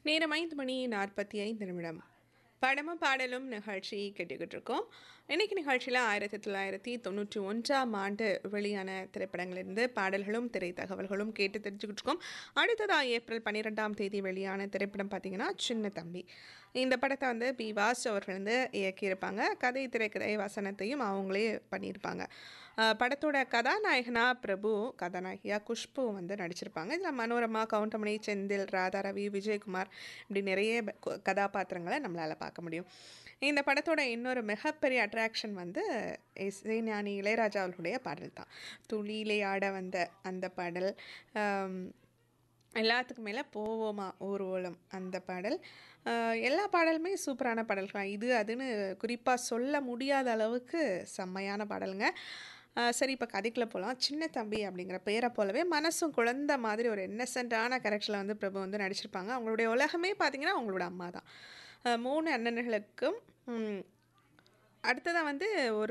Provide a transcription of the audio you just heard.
நேரம் ஐந்து மணி நாற்பத்தி ஐந்து நிமிடம் படமும் பாடலும் நிகழ்ச்சி கேட்டுக்கிட்டு இருக்கோம் இன்னைக்கு நிகழ்ச்சியில் ஆயிரத்தி தொள்ளாயிரத்தி தொண்ணூற்றி ஒன்றாம் ஆண்டு வெளியான திரைப்படங்களிலிருந்து பாடல்களும் திரை தகவல்களும் கேட்டு தெரிஞ்சுக்கிட்டு இருக்கோம் அடுத்ததாக ஏப்ரல் பன்னிரெண்டாம் தேதி வெளியான திரைப்படம் பார்த்தீங்கன்னா சின்ன தம்பி இந்த படத்தை வந்து பி வாசு அவர்கள் வந்து இயக்கியிருப்பாங்க கதை திரைக்கதை வசனத்தையும் அவங்களே பண்ணியிருப்பாங்க அஹ் படத்தோட கதாநாயகனா பிரபு கதாநாயகியா குஷ்பு வந்து நடிச்சிருப்பாங்க இதில் மனோரமா கவுண்டமணி செந்தில் ராதா ரவி விஜயகுமார் இப்படி நிறைய ப- கு- கதாபாத்திரங்களை நம்மளால் பார்க்க முடியும் இந்த படத்தோட இன்னொரு மிகப்பெரிய அட்ராக்ஷன் வந்து இசைஞானி இளையராஜா அவர்களுடைய பாடல் தான் துளியிலே ஆட வந்த அந்த பாடல் ஆம், எல்லாத்துக்கும் மேலே போவோமா ஊர்வலம் அந்த பாடல் ஆஹ் எல்லா பாடலுமே சூப்பரான பாடல்கள் இது அதுன்னு குறிப்பாக சொல்ல முடியாத அளவுக்கு செம்மையான பாடலுங்க ஆஹ் சரி இப்போ கதைக்குள்ளே போகலாம் சின்ன தம்பி அப்படிங்கிற பேரை போலவே மனசும் குழந்த மாதிரி ஒரு இன்னசென்ட்டான கேரக்டரில் வந்து பிரபு வந்து நடிச்சிருப்பாங்க அவங்களுடைய உலகமே பார்த்தீங்கன்னா அவங்களோட அம்மா தான் ஆஹ் மூணு அண்ணன்களுக்கும் அடுத்ததாக வந்து ஒரு